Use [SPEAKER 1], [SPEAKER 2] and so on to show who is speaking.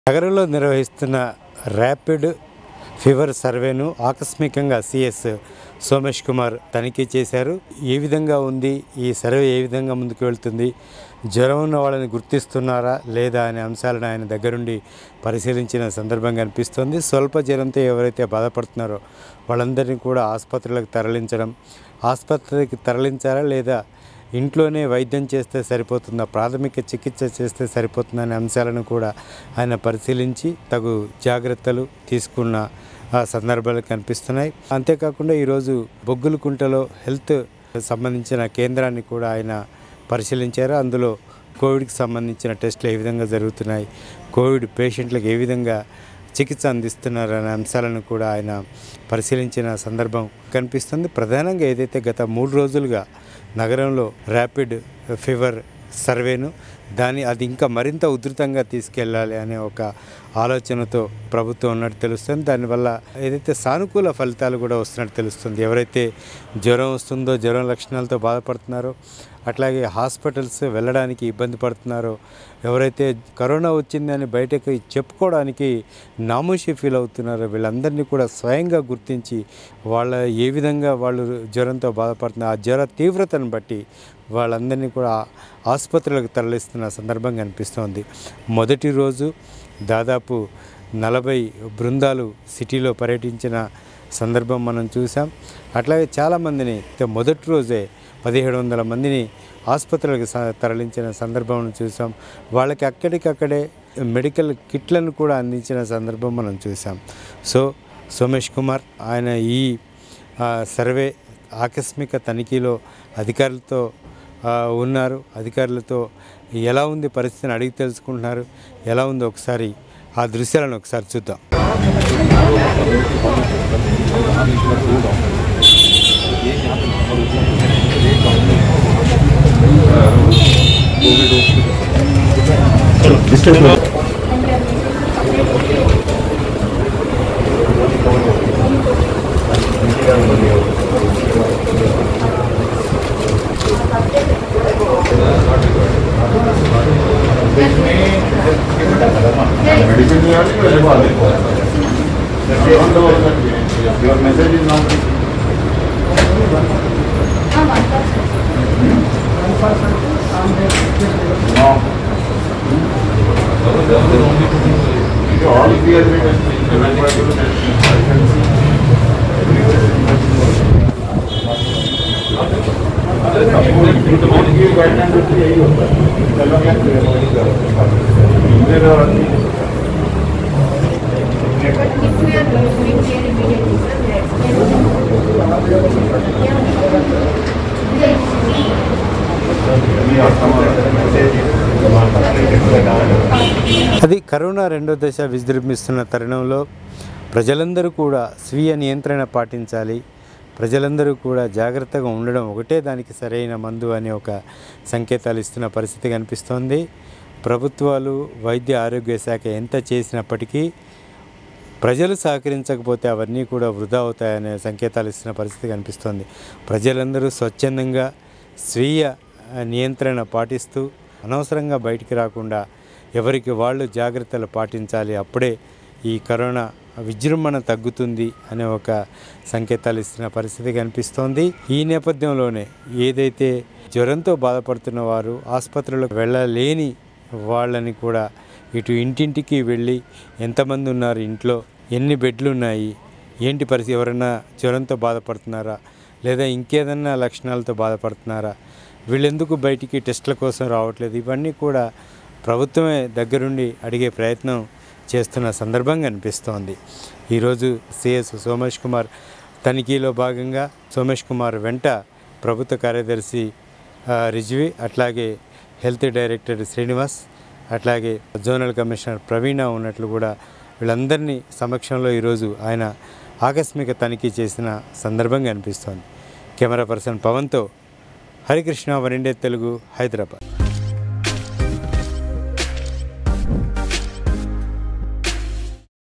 [SPEAKER 1] నగరంలో నిర్వహిస్తున్న rapid fever సర్వేను ఆకస్మికంగా సిఎస్ సోమేష్ కుమార్ తనిఖీ చేశారు ఏ విధంగా ఉంది ఈ సర్వే ఏ విధంగా ముందుకు వెళ్తుంది జ్వరం ఉన్న వాళ్ళని గుర్తిస్తున్నారా లేదా అనే అంశాలను ఆయన దగ్గరుండి పరిశీలించిన సందర్భం కనిపిస్తుంది స్వల్ప జ్వరంతో ఎవరైతే బాధపడుతున్నారో వాళ్ళందరినీ కూడా ఆసుపత్రులకు తరలించడం ఆసుపత్రికి తరలించారా లేదా ఇంట్లోనే వైద్యం చేస్తే సరిపోతుందా ప్రాథమిక చికిత్స చేస్తే సరిపోతుందనే అంశాలను కూడా ఆయన పరిశీలించి తగు జాగ్రత్తలు తీసుకున్న ఆ సందర్భాలు కనిపిస్తున్నాయి అంతేకాకుండా ఈరోజు బొగ్గులకుంటలో హెల్త్ సంబంధించిన కేంద్రాన్ని కూడా ఆయన పరిశీలించారు అందులో కోవిడ్కి సంబంధించిన టెస్టులు ఏ విధంగా జరుగుతున్నాయి కోవిడ్ పేషెంట్లకు ఏ విధంగా చికిత్స అందిస్తున్నారు అనే అంశాలను కూడా ఆయన పరిశీలించిన సందర్భం కనిపిస్తుంది ప్రధానంగా ఏదైతే గత మూడు రోజులుగా నగరంలో ర్యాపిడ్ ఫీవర్ సర్వేను దాని అది ఇంకా మరింత ఉధృతంగా తీసుకెళ్ళాలి అనే ఒక ఆలోచనతో ప్రభుత్వం ఉన్నట్టు తెలుస్తుంది దానివల్ల ఏదైతే సానుకూల ఫలితాలు కూడా వస్తున్నట్టు తెలుస్తుంది ఎవరైతే జ్వరం వస్తుందో జ్వరం లక్షణాలతో బాధపడుతున్నారో అట్లాగే హాస్పిటల్స్ వెళ్ళడానికి ఇబ్బంది పడుతున్నారో ఎవరైతే కరోనా వచ్చిందని బయటకు చెప్పుకోవడానికి నామోషి ఫీల్ అవుతున్నారో వీళ్ళందరినీ కూడా స్వయంగా గుర్తించి వాళ్ళ ఏ విధంగా వాళ్ళు జ్వరంతో బాధపడుతున్నారు ఆ జ్వర తీవ్రతను బట్టి వాళ్ళందరినీ కూడా ఆసుపత్రులకు తరలిస్తున్న సందర్భం కనిపిస్తోంది మొదటి రోజు దాదాపు నలభై బృందాలు సిటీలో పర్యటించిన సందర్భం మనం చూసాం అట్లాగే చాలామందిని మొదటి రోజే పదిహేడు వందల మందిని ఆసుపత్రులకు స- తరలించిన సందర్భం చూసాం వాళ్ళకి అక్కడికక్కడే మెడికల్ కిట్లను కూడా అందించిన సందర్భం మనం చూసాం సో సోమేష్ కుమార్ ఆయన ఈ ఆ, సర్వే ఆకస్మిక తనిఖీలో అధికారులతో ఆ, ఉన్నారు అధికారులతో ఎలా ఉంది పరిస్థితిని అడిగి తెలుసుకుంటున్నారు ఎలా ఉందో ఒకసారి ఆ దృశ్యాలను ఒకసారి చూద్దాం
[SPEAKER 2] Medicine you have to have all the Don't know that your message is not. No. All we are doing
[SPEAKER 3] If we are going to immediately, sir,
[SPEAKER 1] అది కరోనా రెండో దశ విజృంభిస్తున్న తరుణంలో ప్రజలందరూ కూడా స్వీయ నియంత్రణ పాటించాలి ప్రజలందరూ కూడా జాగ్రత్తగా ఉండడం ఒకటే దానికి సరైన మందు అనే ఒక సంకేతాలు ఇస్తున్న పరిస్థితి కనిపిస్తోంది ప్రభుత్వాలు వైద్య ఆరోగ్య శాఖ ఎంత చేసినప్పటికీ ప్రజలు సహకరించకపోతే అవన్నీ కూడా వృధా అవుతాయనే సంకేతాలు ఇస్తున్న పరిస్థితి కనిపిస్తోంది ప్రజలందరూ స్వచ్ఛందంగా స్వీయ ఆ, నియంత్రణ పాటిస్తూ అనవసరంగా బయటికి రాకుండా ఎవరికి వాళ్ళు జాగ్రత్తలు పాటించాలి అప్పుడే ఈ కరోనా విజృంభణ తగ్గుతుంది అనే ఒక సంకేతాలు ఇస్తున్న పరిస్థితి కనిపిస్తోంది ఈ నేపథ్యంలోనే ఏదైతే జ్వరంతో బాధపడుతున్న వారు ఆసుపత్రులకు వెళ్ళలేని వాళ్ళని కూడా ఇటు ఇంటింటికి వెళ్ళి ఎంతమంది ఉన్నారు ఇంట్లో ఎన్ని బెడ్లు ఉన్నాయి ఏంటి పరిస్థితి ఎవరైనా జ్వరంతో బాధపడుతున్నారా లేదా ఇంకేదన్నా లక్షణాలతో బాధపడుతున్నారా వీళ్ళెందుకు బయటికి టెస్టుల కోసం రావట్లేదు ఇవన్నీ కూడా ప్రభుత్వమే దగ్గరుండి అడిగే ప్రయత్నం చేస్తున్న సందర్భం కనిపిస్తోంది ఈరోజు సిఎస్ సోమేష్ కుమార్ తనిఖీలో భాగంగా సోమేష్ కుమార్ వెంట ప్రభుత్వ కార్యదర్శి ఆ, రిజ్వి అట్లాగే హెల్త్ డైరెక్టర్ శ్రీనివాస్ అట్లాగే జోనల్ కమిషనర్ ప్రవీణ ఉన్నట్లు కూడా వీళ్ళందరినీ సమక్షంలో ఈరోజు ఆయన ఆకస్మిక తనిఖీ చేసిన సందర్భం కనిపిస్తోంది కెమెరా పర్సన్ పవన్తో హరికృష్ణ వన్ ఇండియా తెలుగు హైదరాబాద్